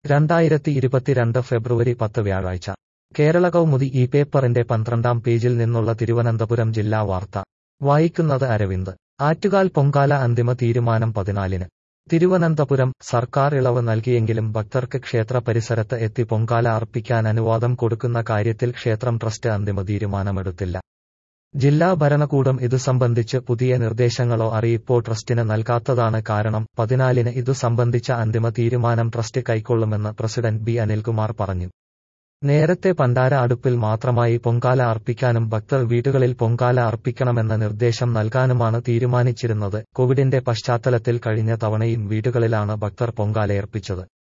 രണ്ടായിരത്തി ഇരുപത്തിരണ്ട് ഫെബ്രുവരി പത്ത് വ്യാഴാഴ്ച കേരള കൗമുദി ഈ പേപ്പറിന്റെ പന്ത്രണ്ടാം പേജിൽ നിന്നുള്ള തിരുവനന്തപുരം ജില്ലാ വാർത്ത വായിക്കുന്നത് അരവിന്ദ് ആറ്റുകാൽ പൊങ്കാല അന്തിമ തീരുമാനം പതിനാലിന് തിരുവനന്തപുരം സർക്കാർ ഇളവ് നൽകിയെങ്കിലും ഭക്തർക്ക് ക്ഷേത്ര പരിസരത്ത് എത്തി പൊങ്കാല അർപ്പിക്കാൻ അനുവാദം കൊടുക്കുന്ന കാര്യത്തിൽ ക്ഷേത്രം ട്രസ്റ്റ് അന്തിമ തീരുമാനമെടുത്തില്ല ജില്ലാ ഭരണകൂടം ഇതു സംബന്ധിച്ച് പുതിയ നിർദ്ദേശങ്ങളോ അറിയിപ്പോ ട്രസ്റ്റിന് നൽകാത്തതാണ് കാരണം പതിനാലിന് ഇതു സംബന്ധിച്ച അന്തിമ തീരുമാനം ട്രസ്റ്റ് കൈക്കൊള്ളുമെന്ന് പ്രസിഡന്റ് ബി അനിൽകുമാർ പറഞ്ഞു നേരത്തെ പണ്ടാര അടുപ്പിൽ മാത്രമായി പൊങ്കാല അർപ്പിക്കാനും ഭക്തർ വീടുകളിൽ പൊങ്കാല അർപ്പിക്കണമെന്ന നിർദ്ദേശം നൽകാനുമാണ് തീരുമാനിച്ചിരുന്നത് കോവിഡിന്റെ പശ്ചാത്തലത്തിൽ കഴിഞ്ഞ തവണയും വീടുകളിലാണ് ഭക്തർ പൊങ്കാലയർപ്പിച്ചത്